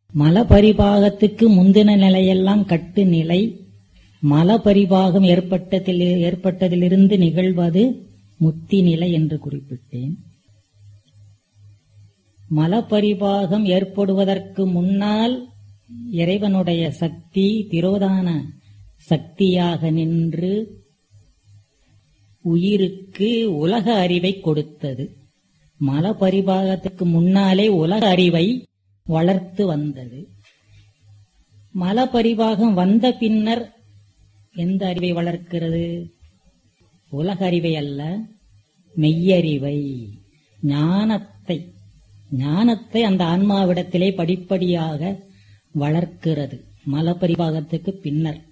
மலபரிபாகத்துக்கு முந்தின நிலையெல்லாம் கட்டு நிலை மலபரிபாகம் ஏற்பட்டதில் ஏற்பட்டதிலிருந்து நிகழ்வது முத்தி நிலை என்று குறிப்பிட்டேன் மலபரிபாகம் ஏற்படுவதற்கு முன்னால் இறைவனுடைய சக்தி திரோதான சக்தியாக நின்று உயிருக்கு உலக அறிவை கொடுத்தது மலபரிபாகத்துக்கு முன்னாலே உலக அறிவை வளர்த்து வந்தது மலபரிபாகம் வந்த பின்னர் எந்த அறிவை வளர்க்கிறது உலக அறிவை அல்ல மெய்யறிவை ஞானத்தை ஞானத்தை அந்த ஆன்மாவிடத்திலே படிப்படியாக வளர்க்கிறது மலபரிபாகத்துக்கு பின்னர்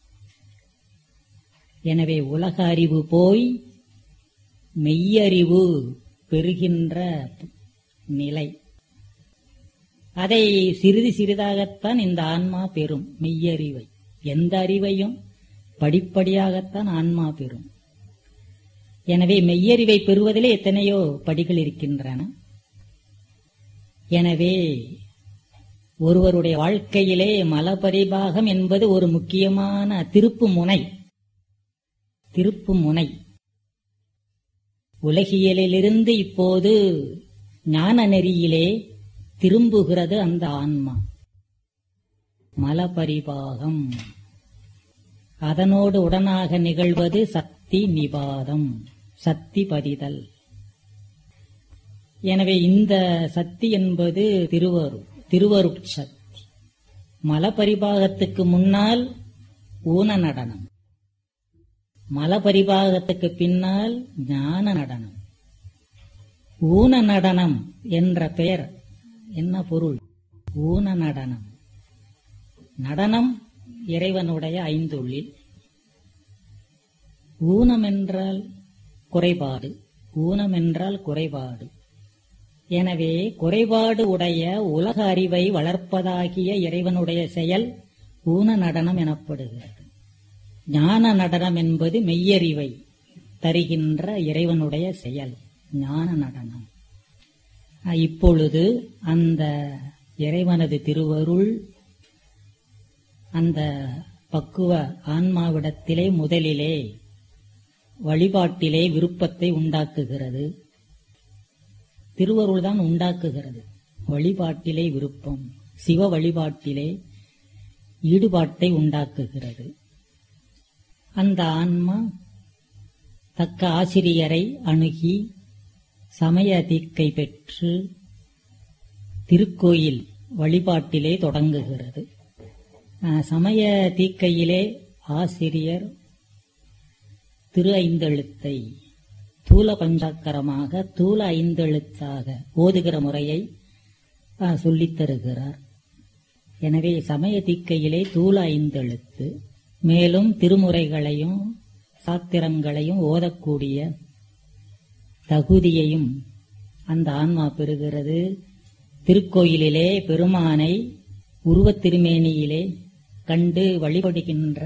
எனவே உலக அறிவு போய் மெய்யறிவு பெறுகின்ற நிலை அதை சிறிது சிறிதாகத்தான் இந்த ஆன்மா பெறும் மெய்யறிவை எந்த அறிவையும் படிப்படியாகத்தான் ஆன்மா பெறும் எனவே மெய்யறிவை பெறுவதிலே எத்தனையோ படிகள் இருக்கின்றன எனவே ஒருவருடைய வாழ்க்கையிலே மலபரிபாகம் என்பது ஒரு முக்கியமான திருப்பு முனை திருப்பு முனை உலகியலிலிருந்து இப்போது ஞான நெறியிலே திரும்புகிறது அந்த ஆன்மா மலபரிபாகம் அதனோடு உடனாக நிகழ்வது சக்தி நிபாதம் சக்தி பதிதல் எனவே இந்த சக்தி என்பது திருவரு திருவருட்சக்தி மலபரிபாகத்துக்கு முன்னால் ஊன நடனம் மலபரிபாகத்துக்கு பின்னால் ஞான நடனம் ஊன நடனம் என்ற பெயர் என்ன பொருள் ஊன நடனம் நடனம் இறைவனுடைய ஐந்துள்ளில் ஊனம் என்றால் குறைபாடு ஊனம் என்றால் குறைபாடு எனவே குறைபாடு உடைய உலக அறிவை வளர்ப்பதாகிய இறைவனுடைய செயல் ஊன நடனம் எனப்படுகிறது ஞான நடனம் என்பது மெய்யறிவை தருகின்ற இறைவனுடைய செயல் ஞான நடனம் இப்பொழுது அந்த இறைவனது திருவருள் அந்த பக்குவ ஆன்மாவிடத்திலே முதலிலே வழிபாட்டிலே விருப்பத்தை உண்டாக்குகிறது திருவருள் தான் உண்டாக்குகிறது வழிபாட்டிலே விருப்பம் சிவ வழிபாட்டிலே ஈடுபாட்டை உண்டாக்குகிறது அந்த ஆன்மா தக்க ஆசிரியரை அணுகி சமய தீக்கை பெற்று திருக்கோயில் வழிபாட்டிலே தொடங்குகிறது சமய தீக்கையிலே ஆசிரியர் திரு ஐந்தெழுத்தை தூல பஞ்சாக்கரமாக தூல ஐந்தெழுத்தாக ஓதுகிற முறையை சொல்லித் தருகிறார் எனவே சமய தீக்கையிலே தூல ஐந்தெழுத்து மேலும் திருமுறைகளையும் சாத்திரங்களையும் ஓதக்கூடிய தகுதியையும் அந்த ஆன்மா பெறுகிறது திருக்கோயிலிலே பெருமானை உருவத் திருமேனியிலே கண்டு வழிபடுகின்ற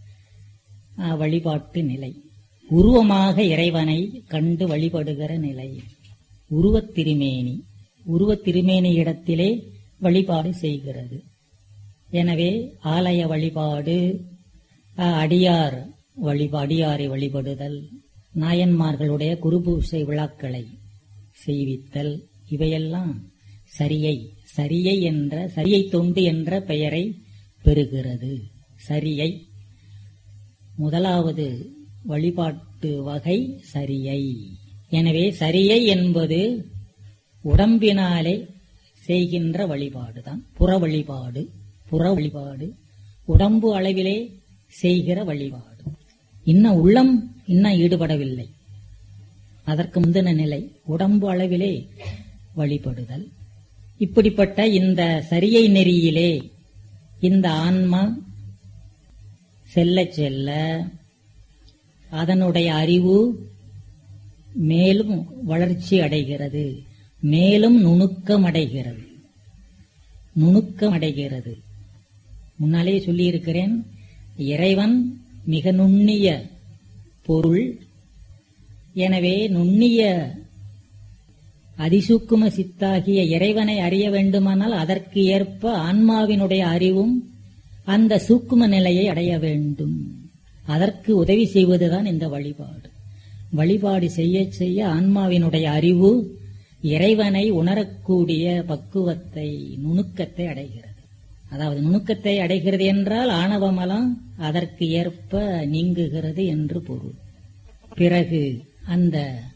வழிபாட்டு நிலை உருவமாக இறைவனை கண்டு வழிபடுகிற நிலை உருவத் திருமேனி உருவத் திருமேனி இடத்திலே வழிபாடு செய்கிறது எனவே ஆலய வழிபாடு அடியார் வழிபா அடியாரை வழிபடுதல் நாயன்மார்களுடைய குருபூசை விழாக்களை செய்வித்தல் இவையெல்லாம் சரியை சரியை என்ற சரியை தொண்டு என்ற பெயரை பெறுகிறது சரியை முதலாவது வழிபாட்டு வகை சரியை எனவே சரியை என்பது உடம்பினாலே செய்கின்ற வழிபாடுதான் புற வழிபாடு புற வழிபாடு உடம்பு அளவிலே செய்கிற வழிபாடு இன்னும் உள்ளம் இன்னும் ஈடுபடவில்லை அதற்கு முந்தின நிலை உடம்பு அளவிலே வழிபடுதல் இப்படிப்பட்ட இந்த சரியை நெறியிலே இந்த ஆன்மா செல்ல செல்ல அதனுடைய அறிவு மேலும் வளர்ச்சி அடைகிறது மேலும் நுணுக்கம் அடைகிறது நுணுக்கம் அடைகிறது முன்னாலே சொல்லியிருக்கிறேன் இறைவன் மிக நுண்ணிய பொருள் எனவே நுண்ணிய அதிசூக்கும சித்தாகிய இறைவனை அறிய வேண்டுமானால் அதற்கு ஏற்ப ஆன்மாவினுடைய அறிவும் அந்த சூக்கும நிலையை அடைய வேண்டும் அதற்கு உதவி செய்வதுதான் இந்த வழிபாடு வழிபாடு செய்ய செய்ய ஆன்மாவினுடைய அறிவு இறைவனை உணரக்கூடிய பக்குவத்தை நுணுக்கத்தை அடைகிறது அதாவது நுணுக்கத்தை அடைகிறது என்றால் ஆணவமலம் அதற்கு ஏற்ப நீங்குகிறது என்று பொருள் பிறகு அந்த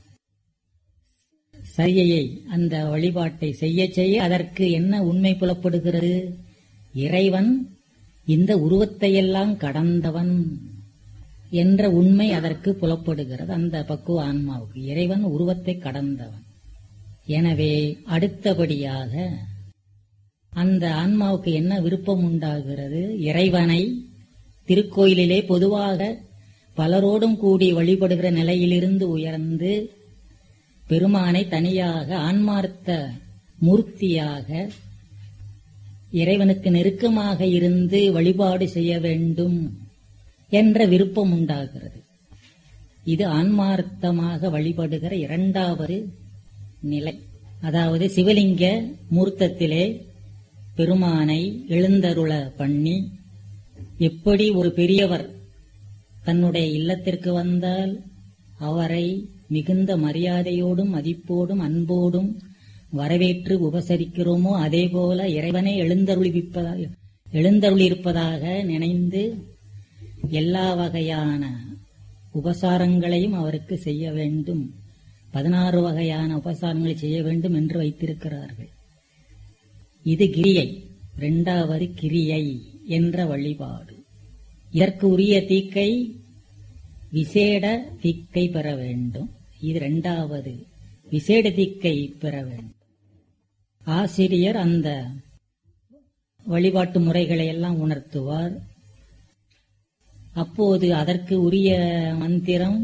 சரியை அந்த வழிபாட்டை செய்ய செய்ய அதற்கு என்ன உண்மை புலப்படுகிறது இறைவன் இந்த உருவத்தையெல்லாம் கடந்தவன் என்ற உண்மை அதற்கு புலப்படுகிறது அந்த பக்குவ ஆன்மாவுக்கு இறைவன் உருவத்தை கடந்தவன் எனவே அடுத்தபடியாக அந்த ஆன்மாவுக்கு என்ன விருப்பம் உண்டாகிறது இறைவனை திருக்கோயிலிலே பொதுவாக பலரோடும் கூடி வழிபடுகிற நிலையிலிருந்து உயர்ந்து பெருமானை தனியாக ஆன்மார்த்த மூர்த்தியாக இறைவனுக்கு நெருக்கமாக இருந்து வழிபாடு செய்ய வேண்டும் என்ற விருப்பம் உண்டாகிறது இது ஆன்மார்த்தமாக வழிபடுகிற இரண்டாவது நிலை அதாவது சிவலிங்க மூர்த்தத்திலே பெருமானை எழுந்தருள பண்ணி எப்படி ஒரு பெரியவர் தன்னுடைய இல்லத்திற்கு வந்தால் அவரை மிகுந்த மரியாதையோடும் மதிப்போடும் அன்போடும் வரவேற்று உபசரிக்கிறோமோ அதே போல இறைவனை எழுந்தருளிப்பதாக எழுந்தருளியிருப்பதாக நினைந்து எல்லா வகையான உபசாரங்களையும் அவருக்கு செய்ய வேண்டும் பதினாறு வகையான உபசாரங்களை செய்ய வேண்டும் என்று வைத்திருக்கிறார்கள் இது கிரியை இரண்டாவது கிரியை என்ற வழிபாடு இதற்கு உரிய தீக்கை விசேட தீக்கை பெற வேண்டும் இது இரண்டாவது விசேட தீக்கை பெற வேண்டும் ஆசிரியர் அந்த வழிபாட்டு முறைகளை எல்லாம் உணர்த்துவார் அப்போது அதற்கு உரிய மந்திரம்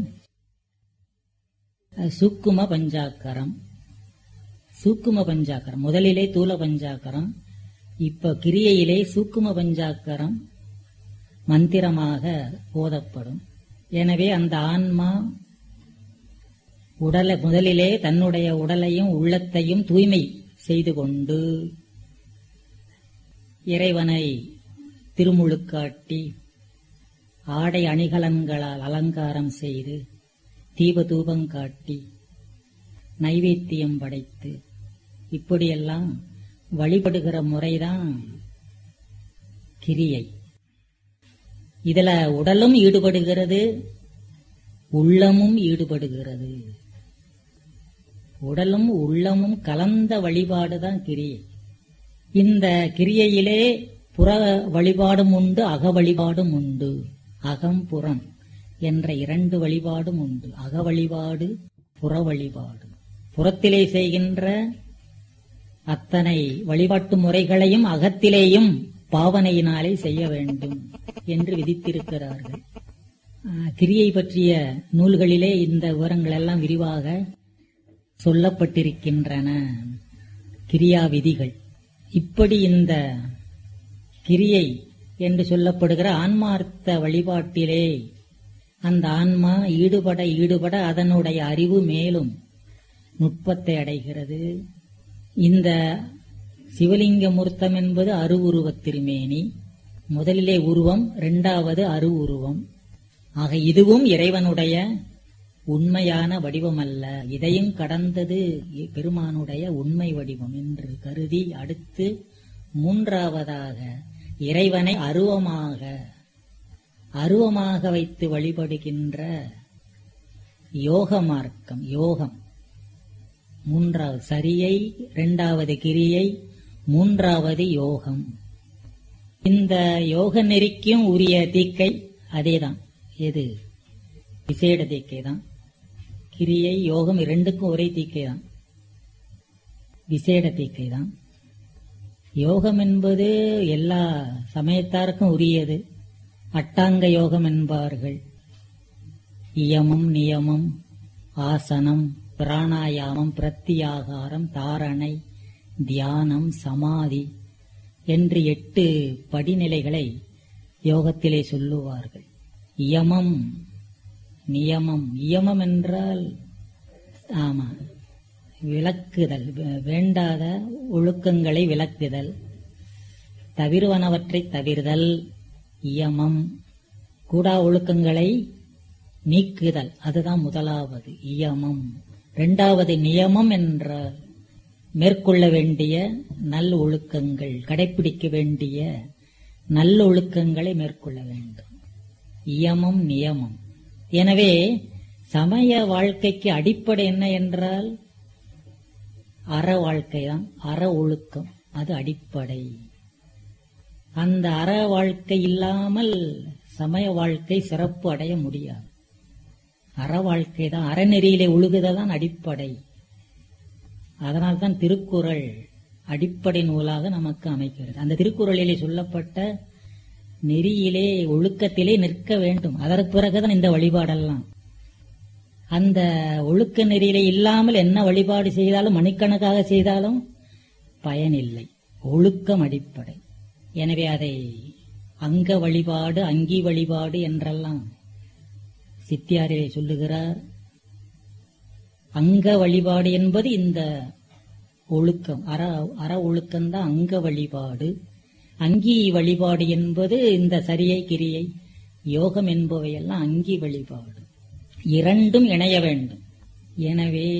சூக்கும பஞ்சாக்கரம் சூக்கும பஞ்சாக்கரம் முதலிலே தூல பஞ்சாக்கரம் இப்ப கிரியையிலே சூக்கும பஞ்சாக்கரம் மந்திரமாக போதப்படும் எனவே அந்த ஆன்மா உடலை முதலிலே தன்னுடைய உடலையும் உள்ளத்தையும் தூய்மை செய்து கொண்டு இறைவனை திருமுழுக்காட்டி ஆடை அணிகலன்களால் அலங்காரம் செய்து தீப தூபம் காட்டி நைவேத்தியம் படைத்து இப்படியெல்லாம் வழிபடுகிற முறைதான் கிரியை இதுல உடலும் ஈடுபடுகிறது உள்ளமும் ஈடுபடுகிறது உடலும் உள்ளமும் கலந்த வழிபாடுதான் கிரியை இந்த கிரியையிலே புற வழிபாடும் உண்டு அக வழிபாடும் உண்டு அகம் புறம் என்ற இரண்டு வழிபாடும் உண்டு அக வழிபாடு புற வழிபாடு புறத்திலே செய்கின்ற அத்தனை வழிபாட்டு முறைகளையும் அகத்திலேயும் பாவனையினாலே செய்ய வேண்டும் என்று விதித்திருக்கிறார்கள் ஆஹ், கிரியை பற்றிய நூல்களிலே இந்த விவரங்கள் எல்லாம் விரிவாக சொல்லப்பட்டிருக்கின்றன கிரியா விதிகள் இப்படி இந்த கிரியை என்று சொல்லப்படுகிற ஆன்மார்த்த வழிபாட்டிலே அந்த ஆன்மா ஈடுபட ஈடுபட அதனுடைய அறிவு மேலும் நுட்பத்தை அடைகிறது இந்த சிவலிங்க மூர்த்தம் என்பது அருவுருவத் திருமேனி முதலிலே உருவம் இரண்டாவது அரு உருவம் ஆக இதுவும் இறைவனுடைய உண்மையான வடிவம் அல்ல இதையும் கடந்தது பெருமானுடைய உண்மை வடிவம் என்று கருதி அடுத்து மூன்றாவதாக இறைவனை அருவமாக அருவமாக வைத்து வழிபடுகின்ற யோக மார்க்கம் யோகம் மூன்றாவது சரியை இரண்டாவது கிரியை மூன்றாவது யோகம் இந்த யோக நெறிக்கும் உரிய தீக்கை அதேதான் எது விசேட தீக்கை தான் கிரியை யோகம் இரண்டுக்கும் ஒரே தீக்கை தான் விசேட தீக்கை தான் யோகம் என்பது எல்லா சமயத்தாருக்கும் உரியது அட்டாங்க யோகம் என்பார்கள் இயமம் நியமம் ஆசனம் பிராணாயாமம் பிரத்தியாகாரம் தாரணை தியானம் சமாதி என்று எட்டு படிநிலைகளை யோகத்திலே சொல்லுவார்கள் இயமம் நியமம் இயமம் என்றால் ஆமா விலக்குதல் வே- வேண்டாத ஒழுக்கங்களை விலக்குதல் தவிர்வனவற்றை தவிர்தல் இயமம் கூடா ஒழுக்கங்களை நீக்குதல் அதுதான் முதலாவது இயமம் இரண்டாவது நியமம் என்ற மேற்கொள்ள வேண்டிய நல் ஒழுக்கங்கள் கடைபிடிக்க வேண்டிய நல்லொழுக்கங்களை மேற்கொள்ள வேண்டும் இயமம் நியமம் எனவே சமய வாழ்க்கைக்கு அடிப்படை என்ன என்றால் அற வாழ்க்கைதான் அற ஒழுக்கம் அது அடிப்படை அந்த அற வாழ்க்கை இல்லாமல் சமய வாழ்க்கை சிறப்பு அடைய முடியாது அற வாழ்க்கை தான் அறநெறியிலே ஒழுகுதல் அடிப்படை அதனால்தான் திருக்குறள் அடிப்படை நூலாக நமக்கு அமைக்கிறது அந்த திருக்குறளிலே சொல்லப்பட்ட நெறியிலே ஒழுக்கத்திலே நிற்க வேண்டும் அதற்கு பிறகுதான் இந்த வழிபாடெல்லாம் அந்த ஒழுக்க நெறியிலே இல்லாமல் என்ன வழிபாடு செய்தாலும் மணிக்கணக்காக செய்தாலும் பயனில்லை ஒழுக்கம் அடிப்படை எனவே அதை அங்க வழிபாடு அங்கி வழிபாடு என்றெல்லாம் சித்தியாரிலே சொல்லுகிறார் அங்க வழிபாடு என்பது இந்த ஒழுக்கம் அற அற ஒழுக்கம்தான் அங்க வழிபாடு அங்கி வழிபாடு என்பது இந்த சரியை கிரியை யோகம் என்பவையெல்லாம் அங்கி வழிபாடு இரண்டும் இணைய வேண்டும் எனவே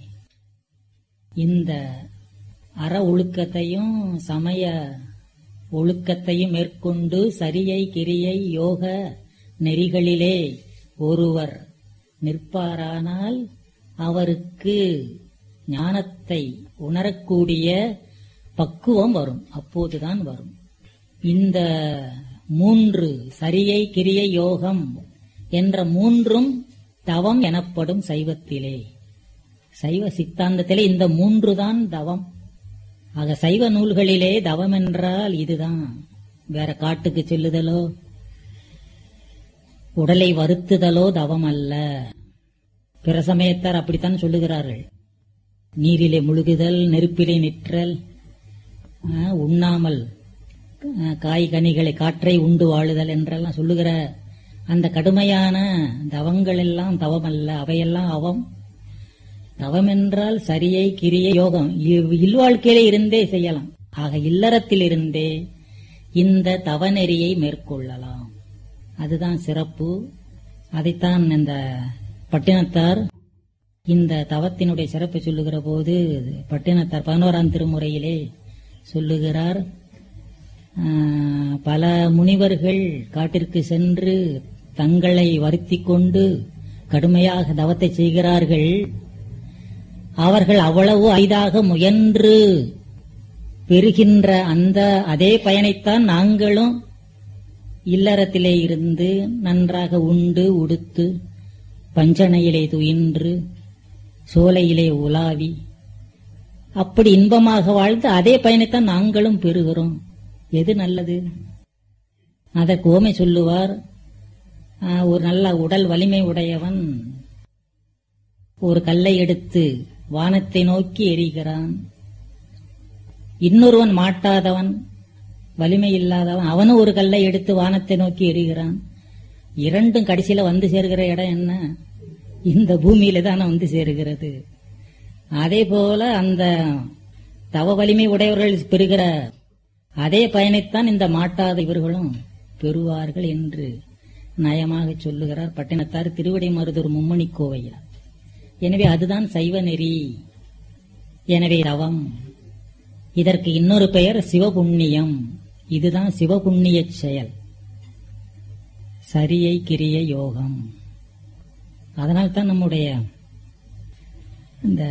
இந்த அற ஒழுக்கத்தையும் சமய ஒழுக்கத்தையும் மேற்கொண்டு சரியை கிரியை யோக நெறிகளிலே ஒருவர் நிற்பாரானால் அவருக்கு ஞானத்தை உணரக்கூடிய பக்குவம் வரும் அப்போதுதான் வரும் இந்த மூன்று சரியை கிரியை யோகம் என்ற மூன்றும் தவம் எனப்படும் சைவத்திலே சைவ சித்தாந்தத்திலே இந்த மூன்று தான் தவம் ஆக சைவ நூல்களிலே தவம் என்றால் இதுதான் வேற காட்டுக்கு செல்லுதலோ உடலை வருத்துதலோ தவம் அல்ல பிற சமயத்தார் அப்படித்தான் சொல்லுகிறார்கள் நீரிலே முழுகுதல் நெருப்பிலே நிற்றல் ஆ, உண்ணாமல் ஆ, காய் கனிகளை காற்றை உண்டு வாழுதல் என்றெல்லாம் சொல்லுகிற அந்த கடுமையான தவங்கள் எல்லாம் தவம் அல்ல அவையெல்லாம் அவம் தவம் என்றால் சரியை கிரியை யோகம் இ- இல்வாழ்க்கையிலே இருந்தே செய்யலாம் ஆக இல்லறத்தில் இருந்தே இந்த தவநெறியை மேற்கொள்ளலாம் அதுதான் சிறப்பு அதைத்தான் இந்த பட்டினத்தார் இந்த தவத்தினுடைய சிறப்பை சொல்லுகிற போது பட்டினத்தார் பதினோராம் திருமுறையிலே சொல்லுகிறார் ஆஹ், பல முனிவர்கள் காட்டிற்கு சென்று தங்களை வருத்திக் கொண்டு கடுமையாக தவத்தை செய்கிறார்கள் அவர்கள் அவ்வளவு ஐதாக முயன்று பெறுகின்ற அந்த அதே பயனைத்தான் நாங்களும் இல்லறத்திலே இருந்து நன்றாக உண்டு உடுத்து பஞ்சனையிலே துயின்று சோலையிலே உலாவி அப்படி இன்பமாக வாழ்ந்து அதே பயனைத்தான் நாங்களும் பெறுகிறோம் எது நல்லது அதற்கு ஓமை சொல்லுவார் ஆஹ், ஒரு நல்ல உடல் வலிமை உடையவன் ஒரு கல்லை எடுத்து வானத்தை நோக்கி எறிகிறான் இன்னொருவன் மாட்டாதவன் வலிமை இல்லாதவன் அவனும் ஒரு கல்லை எடுத்து வானத்தை நோக்கி எறிகிறான் இரண்டும் கடைசியில வந்து சேர்கிற இடம் என்ன இந்த பூமியில தானே வந்து சேருகிறது அதே போல அந்த தவ வலிமை உடையவர்கள் பெறுகிற அதே பயனைத்தான் இந்த மாட்டாத இவர்களும் பெறுவார்கள் என்று நயமாக சொல்லுகிறார் பட்டினத்தார் திருவிடை மருதூர் மும்மணி கோவையார் எனவே அதுதான் சைவ நெறி எனவே தவம் இதற்கு இன்னொரு பெயர் சிவபுண்ணியம் இதுதான் சிவபுண்ணிய செயல் சரியை கிரிய யோகம் அதனால்தான் நம்முடைய இந்த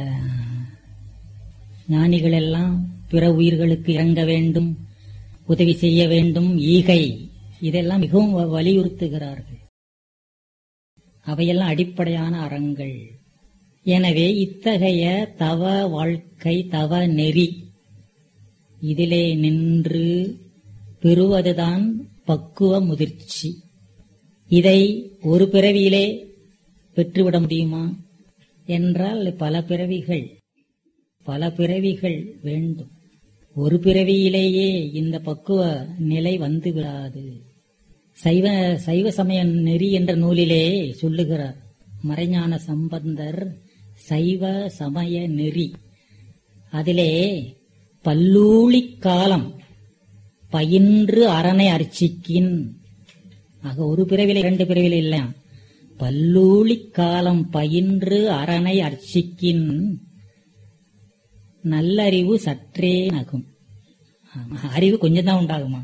ஞானிகள் எல்லாம் பிற உயிர்களுக்கு இறங்க வேண்டும் உதவி செய்ய வேண்டும் ஈகை இதெல்லாம் மிகவும் வ- வலியுறுத்துகிறார்கள் அவையெல்லாம் அடிப்படையான அறங்கள் எனவே இத்தகைய தவ வாழ்க்கை தவ நெறி இதிலே நின்று பெறுவதுதான் பக்குவ முதிர்ச்சி இதை ஒரு பிறவியிலே பெற்றுவிட முடியுமா என்றால் பல பிறவிகள் பல பிறவிகள் வேண்டும் ஒரு பிறவியிலேயே இந்த பக்குவ நிலை வந்து விடாது சைவ சைவ சமய நெறி என்ற நூலிலே சொல்லுகிறார் மறைஞான சம்பந்தர் சைவ சமய நெறி அதிலே பல்லூழி காலம் பயின்று அரணை அர்ச்சிக்கின் ஆக ஒரு பிறவில இரண்டு பிறவில இல்ல பல்லூழி காலம் பயின்று அரணை அர்ச்சிக்கின் நல்லறிவு சற்றே நகும் ஆமா, அறிவு கொஞ்சம் தான் உண்டாகுமா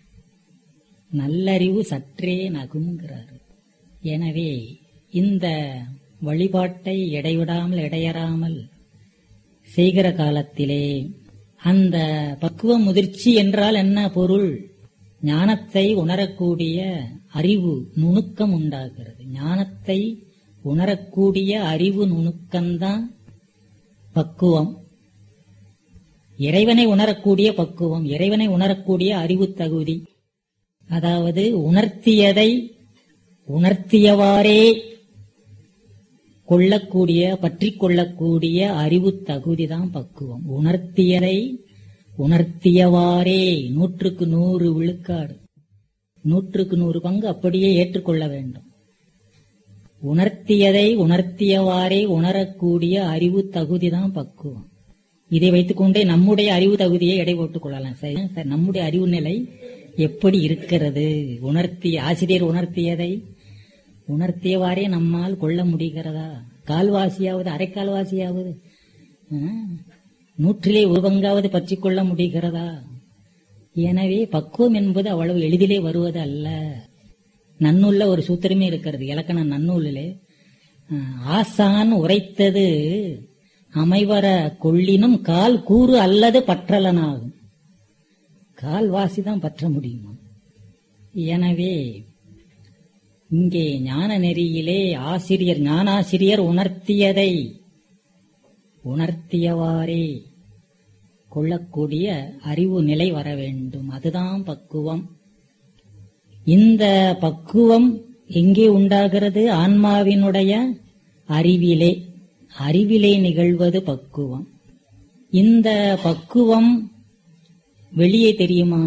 நல்லறிவு சற்றே நகுங்கிறார் எனவே இந்த வழிபாட்டை இடைவிடாமல் இடையறாமல் செய்கிற காலத்திலே அந்த பக்குவ முதிர்ச்சி என்றால் என்ன பொருள் ஞானத்தை உணரக்கூடிய அறிவு நுணுக்கம் உண்டாகிறது ஞானத்தை உணரக்கூடிய அறிவு நுணுக்கம்தான் பக்குவம் இறைவனை உணரக்கூடிய பக்குவம் இறைவனை உணரக்கூடிய அறிவு தகுதி அதாவது உணர்த்தியதை உணர்த்தியவாறே கொள்ளக்கூடிய பற்றி கொள்ளக்கூடிய அறிவு தகுதி தான் பக்குவம் உணர்த்தியதை உணர்த்தியவாறே நூற்றுக்கு நூறு விழுக்காடு நூற்றுக்கு நூறு பங்கு அப்படியே ஏற்றுக்கொள்ள வேண்டும் உணர்த்தியதை உணர்த்தியவாறே உணரக்கூடிய அறிவு தகுதி தான் பக்குவம் இதை வைத்துக்கொண்டே நம்முடைய அறிவு தகுதியை எடை போட்டுக் கொள்ளலாம் சரி சார் நம்முடைய அறிவு நிலை எப்படி இருக்கிறது உணர்த்திய ஆசிரியர் உணர்த்தியதை உணர்த்தியவாறே நம்மால் கொள்ள முடிகிறதா கால்வாசியாவது அரைக்கால்வாசியாவது ஆ, நூற்றிலே ஒரு பங்காவது பற்றி கொள்ள முடிகிறதா எனவே பக்குவம் என்பது அவ்வளவு எளிதிலே வருவது அல்ல நன்னூல்ல ஒரு சூத்திரமே இருக்கிறது இலக்கண நன்னூலிலே ஆ, ஆசான் உரைத்தது அமைவர கொள்ளினும் கால் கூறு அல்லது பற்றலனாகும் கால்வாசி தான் பற்ற முடியுமா எனவே இங்கே ஞான நெறியிலே ஆசிரியர் ஞானாசிரியர் உணர்த்தியதை உணர்த்தியவாறே கொள்ளக்கூடிய அறிவு நிலை வர வேண்டும் அதுதான் பக்குவம் இந்த பக்குவம் எங்கே உண்டாகிறது ஆன்மாவினுடைய அறிவிலே அறிவிலே நிகழ்வது பக்குவம் இந்த பக்குவம் வெளியே தெரியுமா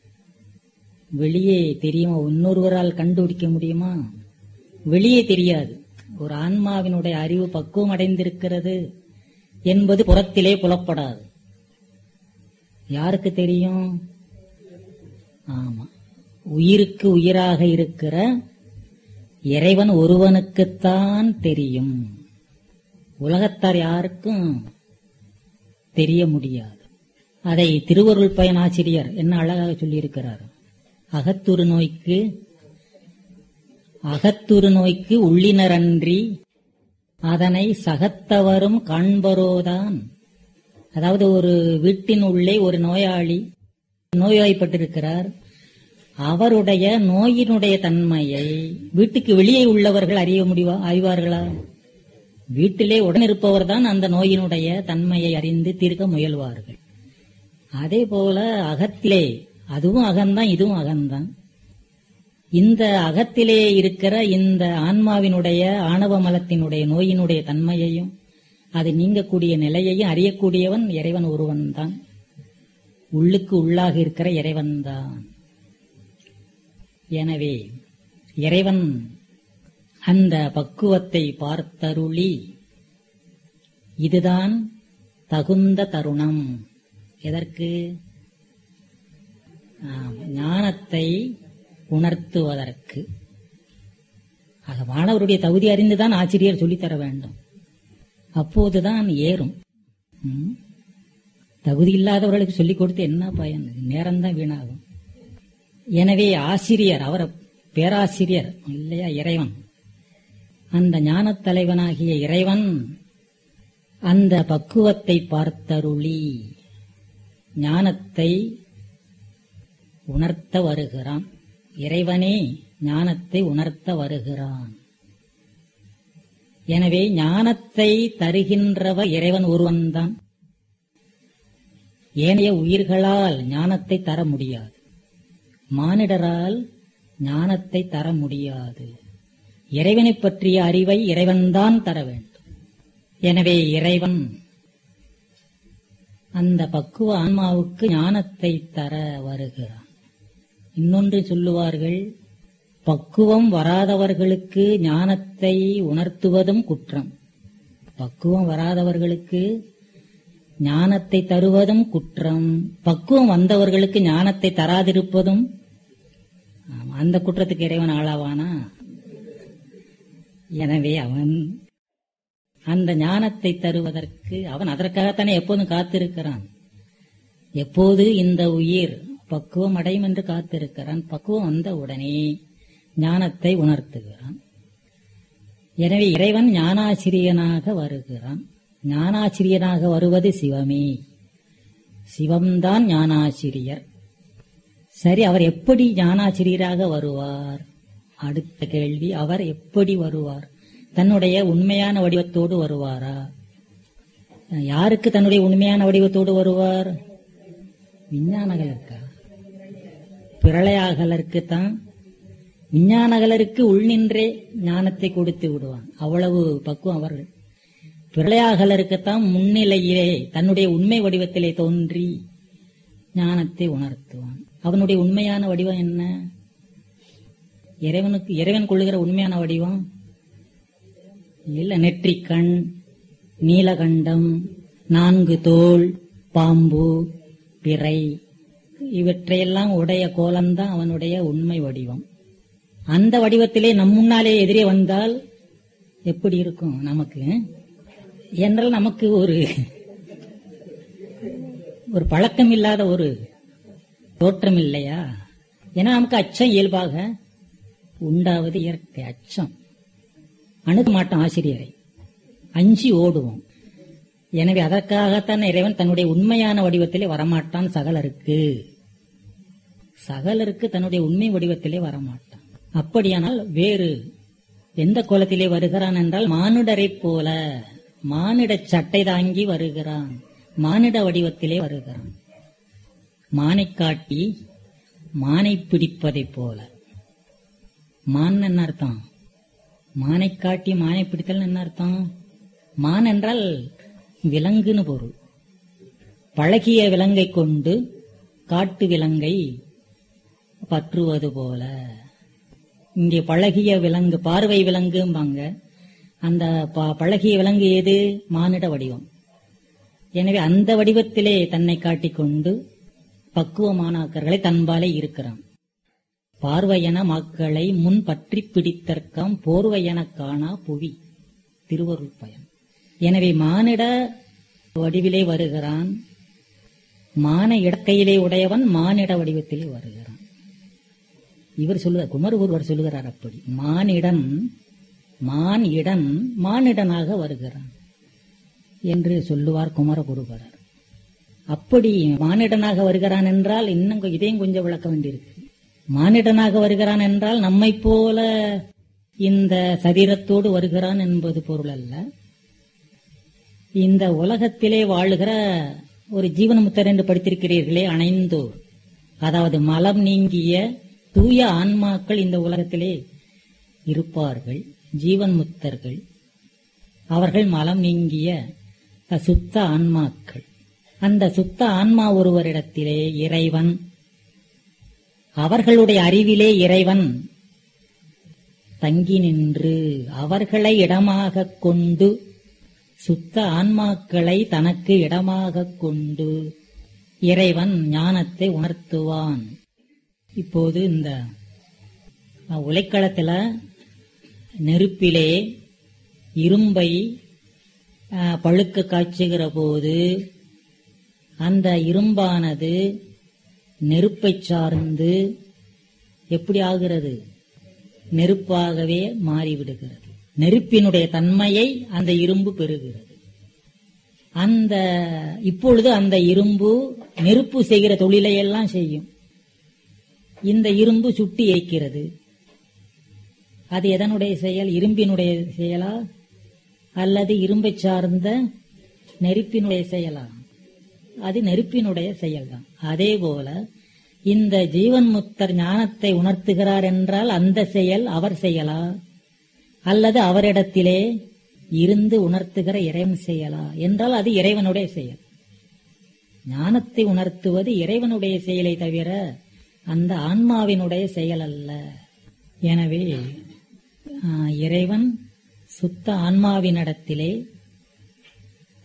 வெளியே தெரியுமா இன்னொருவரால் கண்டுபிடிக்க முடியுமா வெளியே தெரியாது ஒரு ஆன்மாவினுடைய அறிவு பக்குவம் அடைந்திருக்கிறது என்பது புறத்திலே புலப்படாது யாருக்கு தெரியும் ஆமா உயிருக்கு உயிராக இருக்கிற இறைவன் ஒருவனுக்குத்தான் தெரியும் உலகத்தார் யாருக்கும் தெரிய முடியாது அதை திருவருள் பயன் ஆசிரியர் என்ன அழகாக சொல்லியிருக்கிறார் அகத்துரு நோய்க்கு அகத்துரு நோய்க்கு உள்ளினரன்றி அதனை சகத்தவரும் காண்பரோதான் அதாவது ஒரு வீட்டின் உள்ளே ஒரு நோயாளி நோய்வாய்ப்பட்டிருக்கிறார் அவருடைய நோயினுடைய தன்மையை வீட்டுக்கு வெளியே உள்ளவர்கள் அறிய முடிவா அறிவார்களா வீட்டிலே உடனிருப்பவர் தான் அந்த நோயினுடைய தன்மையை அறிந்து தீர்க்க முயல்வார்கள் அதே போல அகத்திலே அதுவும் அகந்தான் இதுவும் அகந்தான் இந்த அகத்திலே இருக்கிற இந்த ஆன்மாவினுடைய ஆணவ மலத்தினுடைய நோயினுடைய தன்மையையும் அது நீங்கக்கூடிய நிலையையும் அறியக்கூடியவன் இறைவன் ஒருவன் தான் உள்ளுக்கு உள்ளாக இருக்கிற இறைவன் தான் எனவே இறைவன் அந்த பக்குவத்தை பார்த்தருளி இதுதான் தகுந்த தருணம் எதற்கு ஆம், ஞானத்தை உணர்த்துவதற்கு ஆக மாணவருடைய தகுதி அறிந்துதான் ஆசிரியர் சொல்லித்தர வேண்டும் அப்போதுதான் ஏறும் ம்? தகுதி இல்லாதவர்களுக்கு சொல்லிக் கொடுத்து என்ன பயன் நேரம்தான் வீணாகும் எனவே ஆசிரியர் அவர் பேராசிரியர் இல்லையா இறைவன் அந்த ஞானத் தலைவனாகிய இறைவன் அந்த பக்குவத்தை பார்த்தருளி ஞானத்தை உணர்த்த வருகிறான் இறைவனே ஞானத்தை உணர்த்த வருகிறான் எனவே ஞானத்தை தருகின்றவ இறைவன் ஒருவன்தான் ஏனைய உயிர்களால் ஞானத்தை தர முடியாது மானிடரால் ஞானத்தை தர முடியாது இறைவனைப் பற்றிய அறிவை இறைவன்தான் தர வேண்டும் எனவே இறைவன் அந்த பக்குவ ஆன்மாவுக்கு ஞானத்தை தர வருகிறான் இன்னொன்று சொல்லுவார்கள் பக்குவம் வராதவர்களுக்கு ஞானத்தை உணர்த்துவதும் குற்றம் பக்குவம் வராதவர்களுக்கு ஞானத்தை தருவதும் குற்றம் பக்குவம் வந்தவர்களுக்கு ஞானத்தை தராதிருப்பதும் ஆமா, அந்த குற்றத்துக்கு இறைவன் ஆளாவானா எனவே அவன் அந்த ஞானத்தை தருவதற்கு அவன் அதற்காகத்தானே எப்போதும் காத்திருக்கிறான் எப்போது இந்த உயிர் பக்குவம் அடையும் என்று காத்திருக்கிறான் பக்குவம் வந்த உடனே ஞானத்தை உணர்த்துகிறான் எனவே இறைவன் ஞானாசிரியனாக வருகிறான் ஞானாசிரியனாக வருவது சிவமே சிவம்தான் ஞானாசிரியர் சரி அவர் எப்படி ஞானாசிரியராக வருவார் அடுத்த கேள்வி அவர் எப்படி வருவார் தன்னுடைய உண்மையான வடிவத்தோடு வருவாரா யாருக்கு தன்னுடைய உண்மையான வடிவத்தோடு வருவார் விஞ்ஞானகலருக்கா பிரளயாகலருக்கு தான் விஞ்ஞானகலருக்கு உள்நின்றே ஞானத்தை கொடுத்து விடுவான் அவ்வளவு பக்குவம் அவர்கள் பிரளயாகலருக்குத்தான் முன்னிலையிலே தன்னுடைய உண்மை வடிவத்திலே தோன்றி ஞானத்தை உணர்த்துவான் அவனுடைய உண்மையான வடிவம் என்ன இறைவனுக்கு இறைவன் கொள்ளுகிற உண்மையான வடிவம் இல்ல நெற்றிக்கண் நீலகண்டம் நான்கு தோல் பாம்பு பிறை இவற்றையெல்லாம் உடைய கோலம்தான் அவனுடைய உண்மை வடிவம் அந்த வடிவத்திலே நம் முன்னாலே எதிரே வந்தால் எப்படி இருக்கும் நமக்கு என்றால் நமக்கு ஒரு ஒரு பழக்கம் இல்லாத ஒரு தோற்றம் இல்லையா ஏன்னா நமக்கு அச்சம் இயல்பாக உண்டாவது இயற்கை அச்சம் அணுக மாட்டோம் ஆசிரியரை அஞ்சி ஓடுவோம் எனவே அதற்காகத்தான் இறைவன் தன்னுடைய உண்மையான வடிவத்திலே வரமாட்டான் சகலருக்கு சகலருக்கு தன்னுடைய உண்மை வடிவத்திலே வரமாட்டான் அப்படியானால் வேறு எந்த கோலத்திலே வருகிறான் என்றால் மானுடரைப் போல மானிட சட்டை தாங்கி வருகிறான் மானிட வடிவத்திலே வருகிறான் மானை காட்டி மானை பிடிப்பதைப் போல மான் என்ன அர்த்தம் மானை காட்டி மானை பிடித்தல் என்ன அர்த்தம் மான் என்றால் விலங்குன்னு பொருள் பழகிய விலங்கை கொண்டு காட்டு விலங்கை பற்றுவது போல இங்கே பழகிய விலங்கு பார்வை விலங்கும்பாங்க அந்த ப- பழகிய விலங்கு ஏது மானிட வடிவம் எனவே அந்த வடிவத்திலே தன்னை காட்டிக்கொண்டு பக்குவமானாக்கர்களை தன்பாலே இருக்கிறான் பார்வையென மக்களை முன் பற்றி பிடித்தற்காம் போர்வையென காணா புவி திருவருள் பயன் எனவே மானிட வடிவிலே வருகிறான் மான இடக்கையிலே உடையவன் மானிட வடிவத்திலே வருகிறான் இவர் சொல்லுவார் குமரகுருவர் சொல்லுகிறார் அப்படி மானிடன் மான் இடன் மானிடனாக வருகிறான் என்று சொல்லுவார் குமரகுருபரர் அப்படி மானிடனாக வருகிறான் என்றால் இன்னும் கொ- இதையும் கொஞ்சம் விளக்க வேண்டியிருக்கு மானிடனாக வருகிறான் என்றால் நம்மைப் போல இந்த சரீரத்தோடு வருகிறான் என்பது பொருள் அல்ல இந்த உலகத்திலே வாழுகிற ஒரு ஜீவனமுத்தர் என்று படித்திருக்கிறீர்களே அணைந்தோர் அதாவது மலம் நீங்கிய தூய ஆன்மாக்கள் இந்த உலகத்திலே இருப்பார்கள் ஜீவன் முத்தர்கள் அவர்கள் மலம் நீங்கிய சுத்த ஆன்மாக்கள் அந்த சுத்த ஆன்மா ஒருவரிடத்திலே இறைவன் அவர்களுடைய அறிவிலே இறைவன் தங்கி நின்று அவர்களை இடமாகக் கொண்டு சுத்த ஆன்மாக்களை தனக்கு இடமாகக் கொண்டு இறைவன் ஞானத்தை உணர்த்துவான் இப்போது இந்த அஹ், உலைக்களத்துல நெருப்பிலே இரும்பை அஹ், பழுக்க காய்ச்சுகிற போது அந்த இரும்பானது நெருப்பை சார்ந்து எப்படி ஆகிறது நெருப்பாகவே மாறிவிடுகிறது நெருப்பினுடைய தன்மையை அந்த இரும்பு பெறுகிறது அந்த இப்பொழுது அந்த இரும்பு நெருப்பு செய்கிற தொழிலை எல்லாம் செய்யும் இந்த இரும்பு சுட்டி ஏய்க்கிறது அது எதனுடைய செயல் இரும்பினுடைய செயலா அல்லது இரும்பை சார்ந்த நெருப்பினுடைய செயலா அது நெருப்பினுடைய செயல்தான் அதே போல இந்த ஜீவன் முக்தர் ஞானத்தை உணர்த்துகிறார் என்றால் அந்த செயல் அவர் செயலா அல்லது அவரிடத்திலே இருந்து உணர்த்துகிற இறைவன் செயலா என்றால் அது இறைவனுடைய செயல் ஞானத்தை உணர்த்துவது இறைவனுடைய செயலை தவிர அந்த ஆன்மாவினுடைய செயல் அல்ல எனவே ஆ, இறைவன் சுத்த ஆன்மாவினிடத்திலே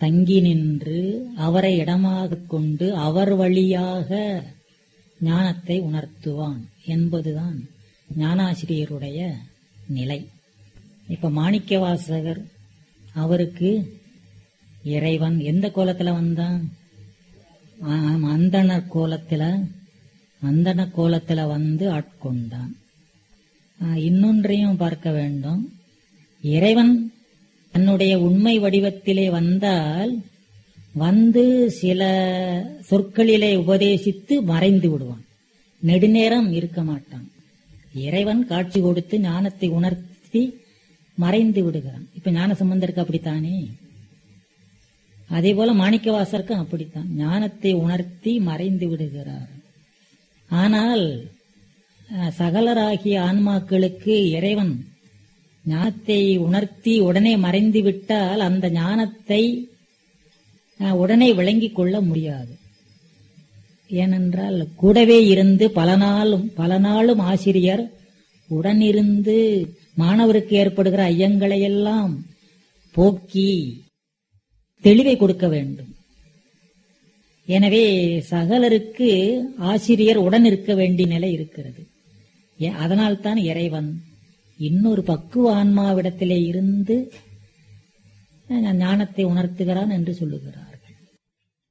தங்கி நின்று அவரை இடமாகக் கொண்டு அவர் வழியாக ஞானத்தை உணர்த்துவான் என்பதுதான் ஞானாசிரியருடைய நிலை இப்ப மாணிக்கவாசகர் அவருக்கு இறைவன் எந்த கோலத்துல வந்தான் ஆம், அந்தணர் கோலத்துல அந்தண கோலத்துல வந்து ஆட்கொண்டான் ஆ, இன்னொன்றையும் பார்க்க வேண்டும் இறைவன் தன்னுடைய உண்மை வடிவத்திலே வந்தால் வந்து சில சொற்களிலே உபதேசித்து மறைந்து விடுவான் நெடுநேரம் இருக்க மாட்டான் இறைவன் காட்சி கொடுத்து ஞானத்தை உணர்த்தி மறைந்து விடுகிறான் இப்ப ஞான சம்பந்தருக்கு அப்படித்தானே அதே போல மாணிக்கவாசருக்கும் அப்படித்தான் ஞானத்தை உணர்த்தி மறைந்து விடுகிறார் ஆனால் அஹ், சகலராகிய ஆன்மாக்களுக்கு இறைவன் ஞானத்தை உணர்த்தி உடனே மறைந்து விட்டால் அந்த ஞானத்தை அஹ், உடனே விளங்கிக் கொள்ள முடியாது ஏனென்றால் கூடவே இருந்து பல நாளும் பல நாளும் ஆசிரியர் உடனிருந்து மாணவருக்கு ஏற்படுகிற ஐயங்களை எல்லாம் போக்கி தெளிவை கொடுக்க வேண்டும் எனவே சகலருக்கு ஆசிரியர் உடன் இருக்க வேண்டிய நிலை இருக்கிறது ஏ- அதனால்தான் இறைவன் இன்னொரு பக்குவ ஆன்மாவிடத்திலே இருந்து அஹ், ஞானத்தை உணர்த்துகிறான் என்று சொல்லுகிறார்